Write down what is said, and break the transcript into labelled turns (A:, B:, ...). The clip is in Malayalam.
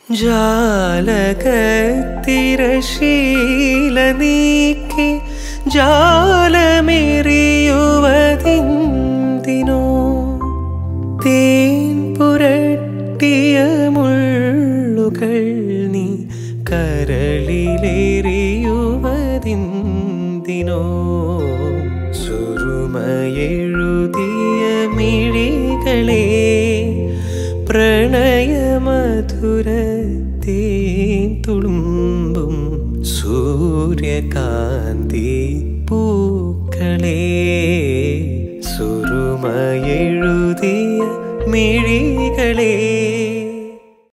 A: ജാലകത്തിരശീല നീക്കി ജാലമെറിയുവതിന്തിനോ തേൻ പുരട്ടിയ മുള്ളുകൾ നീ കരളിലേറിയുവതിന്തിനോ സുറുമയെഴുതിയ മിഴികളെ പ്രണയമധുരത്തേൻ തുളുമ്പും സൂര്യകാന്തി പൂക്കളെ സുറുമയെഴുതിയ മിഴികളെ